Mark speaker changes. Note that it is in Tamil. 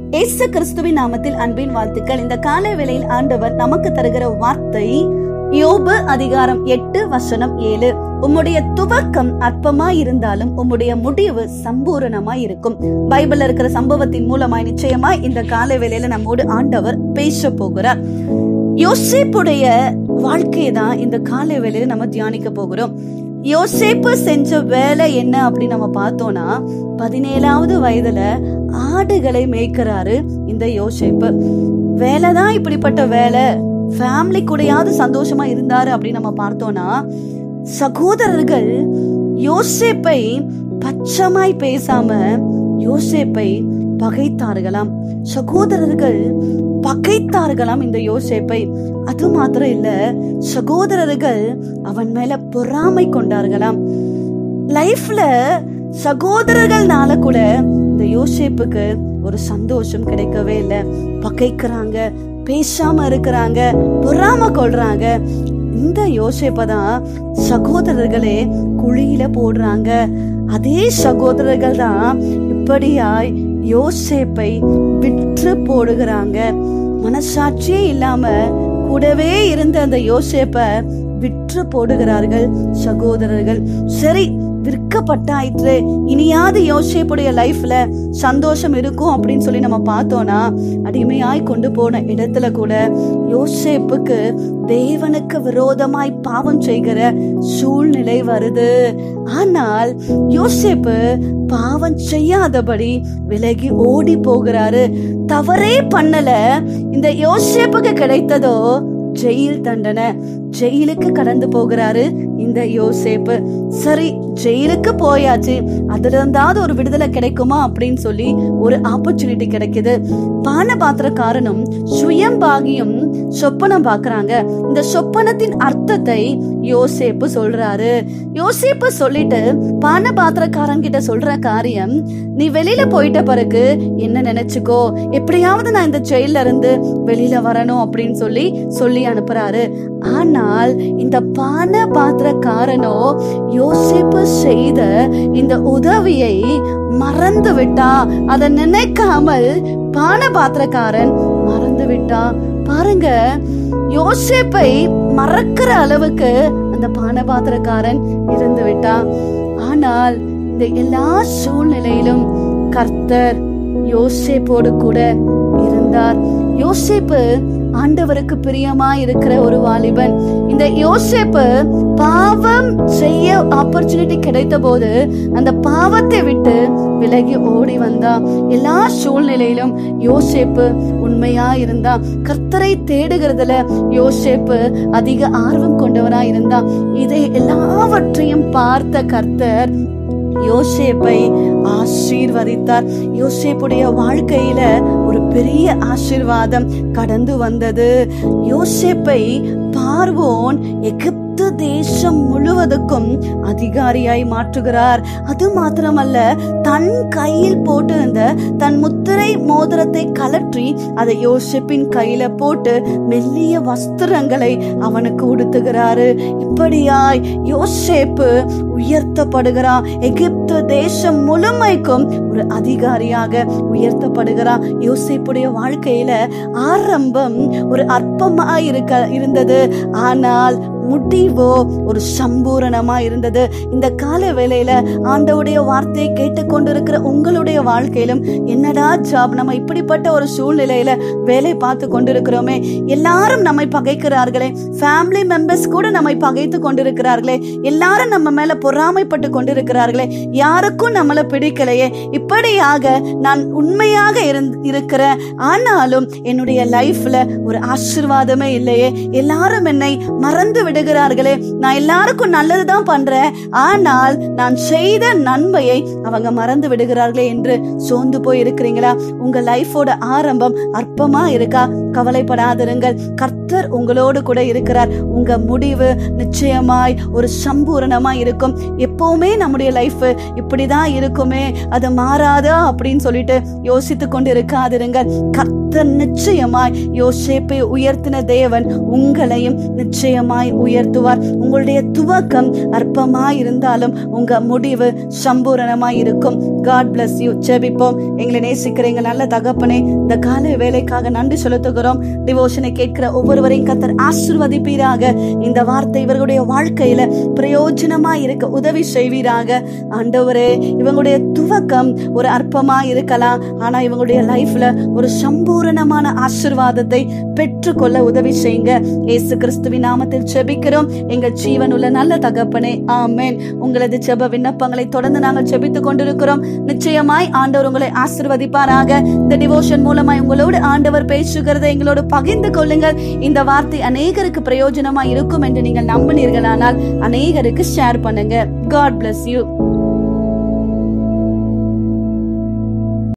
Speaker 1: இயேசு கிறிஸ்துவின் நாமத்தில் அன்பின் வாழ்த்துக்கள் இந்த காலை வேளையில் ஆண்டவர் நமக்கு தருகிற வார்த்தை யோபு அதிகாரம் எட்டு வசனம் ஏழு உம்முடைய துவக்கம் அற்பமாய் இருந்தாலும் உம்முடைய முடிவு சம்பூரணமாய் இருக்கும் பைபிள்ல இருக்கிற சம்பவத்தின் மூலமாய் நிச்சயமாய் இந்த காலை வேளையில நம்மோடு ஆண்டவர் பேச போகிறார் யோசேப்புடைய வாழ்க்கையை தான் இந்த காலை வேளையில நம்ம தியானிக்க போகிறோம் யோசேப்பு செஞ்ச வேலை என்ன அப்படின்னு நம்ம பார்த்தோம்னா பதினேழாவது வயதுல ஆடுகளை மேய்க்கிறாரு இந்த யோசேப்பு வேலை தான் இப்படிப்பட்ட வேலை ஃபேமிலி கூடயாவது சந்தோஷமா இருந்தாரு அப்படின்னு நம்ம பார்த்தோம்னா சகோதரர்கள் யோசேப்பை பச்சமாய் பேசாம யோசேப்பை பகைத்தார்களாம் சகோதரர்கள் பகைத்தார்களாம் இந்த யோசேப்பை அது மாத்திரம் இல்ல சகோதரர்கள் அவன் மேல பொறாமை கொண்டார்களாம் லைஃப்ல சகோதரர்கள்னால கூட இந்த யோசேப்புக்கு ஒரு சந்தோஷம் கிடைக்கவே இல்லை பகைக்கிறாங்க பேசாம இருக்கிறாங்க பொறாம கொள்றாங்க இந்த யோசேப்பை தான் சகோதரர்களே குழியில போடுறாங்க அதே சகோதரர்கள் தான் இப்படியாய் யோசேப்பை விற்று போடுகிறாங்க மனசாட்சியே இல்லாம கூடவே இருந்த அந்த யோசேப்பை விற்று போடுகிறார்கள் சகோதரர்கள் சரி விற்கப்பட்டாயிற்று இனியாவது யோசேப்புடைய லைஃப்ல சந்தோஷம் இருக்கும் அப்படின்னு சொல்லி நம்ம பார்த்தோம்னா அடிமையாய் கொண்டு போன இடத்துல கூட யோசேப்புக்கு தேவனுக்கு விரோதமாய் பாவம் செய்கிற சூழ்நிலை வருது ஆனால் யோசேப்பு பாவம் செய்யாதபடி விலகி ஓடி போகிறாரு தவறே பண்ணல இந்த யோசேப்புக்கு கிடைத்ததோ ஜெயில் தண்டனை ஜெயிலுக்கு கடந்து போகிறாரு இந்த யோசேப்பு சரி ஜெயிலுக்கு போயாச்சு அதுல இருந்தாவது ஒரு விடுதலை கிடைக்குமா அப்படின்னு சொல்லி ஒரு ஆப்பர்ச்சுனிட்டி கிடைக்குது பான பாத்திரக்காரனும் சுயம்பாகியும் சொப்பனம் பாக்குறாங்க இந்த சொப்பனத்தின் அர்த்தத்தை யோசேப்பு சொல்றாரு யோசேப்பு சொல்லிட்டு பான பாத்திரக்காரன் கிட்ட சொல்ற காரியம் நீ வெளியில போயிட்ட பிறகு என்ன நினைச்சுக்கோ எப்படியாவது நான் இந்த ஜெயில இருந்து வெளியில வரணும் அப்படின்னு சொல்லி சொல்லி அனுப்புறாரு ஆனால் இந்த பான பாத்திரக்காரனோ யோசிப்பு செய்த இந்த உதவியை மறந்து விட்டா அதை நினைக்காமல் பான பாத்திரக்காரன் மறந்து விட்டா பாருங்க யோசேப்பை மறக்கிற அளவுக்கு அந்த பான பாத்திரக்காரன் இருந்து விட்டா ஆனால் இந்த எல்லா சூழ்நிலையிலும் கர்த்தர் யோசேப்போடு கூட இருந்தார் யோசேப்பு ஆண்டவருக்கு பிரியமா இருக்கிற ஒரு வாலிபன் இந்த யோசேப்பு பாவம் செய்ய ஆப்பர்ச்சுனிட்டி கிடைத்த போது அந்த பாவத்தை விட்டு விலகி ஓடி வந்தா எல்லா சூழ்நிலையிலும் யோசேப்பு உண்மையா இருந்தா கர்த்தரை தேடுகிறதுல யோசேப்பு அதிக ஆர்வம் கொண்டவரா இருந்தா இதை எல்லாவற்றையும் பார்த்த கர்த்தர் யோசேப்பை ஆசீர்வதித்தார் யோசேப்புடைய வாழ்க்கையில ஒரு பெரிய ஆசீர்வாதம் கடந்து வந்தது யோசேப்பை பார்வோன் எகிப்து தேசம் முழுவதுக்கும் அதிகாரியாய் மாற்றுகிறார் அது மாத்திரமல்ல தன் கையில் போட்டிருந்த தன் முத்திரை மோதிரத்தை கலற்றி அதை யோசிப்பின் கையில போட்டு மெல்லிய வஸ்திரங்களை அவனுக்கு உடுத்துகிறாரு இப்படியாய் யோசேப்பு உயர்த்தப்படுகிறான் எகிப்து தேசம் முழுமைக்கும் ஒரு அதிகாரியாக உயர்த்தப்படுகிறான் யோசேப்புடைய வாழ்க்கையில ஆரம்பம் ஒரு அற்பமாய் இருக்க இருந்தது ஆனால் முடிவோ ஒரு சம்பூரணமா இருந்தது இந்த கால வேளையில ஆண்டவுடைய வார்த்தையை கேட்டுக்கொண்டிருக்கிற உங்களுடைய வாழ்க்கையிலும் என்னடா ஜாப் நம்ம இப்படிப்பட்ட ஒரு சூழ்நிலையில வேலை பார்த்து கொண்டிருக்கிறோமே எல்லாரும் நம்மை பகைக்கிறார்களே ஃபேமிலி மெம்பர்ஸ் கூட நம்மை பகைத்து கொண்டிருக்கிறார்களே எல்லாரும் நம்ம மேல பொறாமைப்பட்டு கொண்டிருக்கிறார்களே யாருக்கும் நம்மள பிடிக்கலையே இப்படியாக நான் உண்மையாக இருக்கிறேன் ஆனாலும் என்னுடைய லைஃப்ல ஒரு ஆசிர்வாதமே இல்லையே எல்லாரும் என்னை மறந்து விட விடுகிறார்களே நான் எல்லாருக்கும் நல்லதுதான் பண்றேன் ஆனால் நான் செய்த நன்மையை அவங்க மறந்து விடுகிறார்களே என்று சோர்ந்து போய் இருக்கிறீங்களா உங்க லைஃபோட ஆரம்பம் அற்பமா இருக்கா கவலைப்படாதிருங்கள் கர்த்தர் உங்களோடு கூட இருக்கிறார் உங்க முடிவு நிச்சயமாய் ஒரு சம்பூரணமாய் இருக்கும் எப்பவுமே நம்முடைய லைஃப் இப்படிதான் இருக்குமே அது மாறாதா அப்படின்னு சொல்லிட்டு யோசித்து கொண்டு இருக்காதிருங்கள் கர்த்தர் நிச்சயமாய் யோசேப்பை உயர்த்தின தேவன் உங்களையும் நிச்சயமாய் உயர்த்துவார் உங்களுடைய துவக்கம் அற்பமாய் இருந்தாலும் உங்க முடிவு சம்பூரணமாய் இருக்கும் காட் bless யூ ஜெபிப்போம் எங்களை நேசிக்கிறீங்க நல்ல தகப்பனே இந்த கால வேலைக்காக நன்றி செலுத்துகிறோம் டிவோஷனை கேட்கிற ஒவ்வொருவரையும் கத்தர் ஆசிர்வதிப்பீராக இந்த வார்த்தை இவர்களுடைய வாழ்க்கையில பிரயோஜனமா இருக்க உதவி செய்வீராக ஆண்டவரே இவங்களுடைய துவக்கம் ஒரு அற்பமா இருக்கலாம் ஆனா இவங்களுடைய லைஃப்ல ஒரு சம்பூரணமான ஆசிர்வாதத்தை பெற்றுக்கொள்ள உதவி செய்யுங்க இயேசு கிறிஸ்துவின் நாமத்தில் செபிக்கிறோம் எங்கள் ஜீவன் உள்ள நல்ல தகப்பனே ஆமென் உங்களது ஜெப விண்ணப்பங்களை தொடர்ந்து நாங்கள் செபித்துக் கொண்டிருக்கிறோம் நிச்சயமாய் ஆண்டவர் உங்களை ஆசிர்வதிப்பாராக இந்த டிவோஷன் மூலமாய் உங்களோடு ஆண்டவர் பேசுகிறதை எங்களோடு பகிர்ந்து கொள்ளுங்கள் இந்த வார்த்தை அநேகருக்கு பிரயோஜனமா இருக்கும் என்று நீங்கள் நம்பினீர்களானால் அநேகருக்கு ஷேர் பண்ணுங்க காட் bless யூ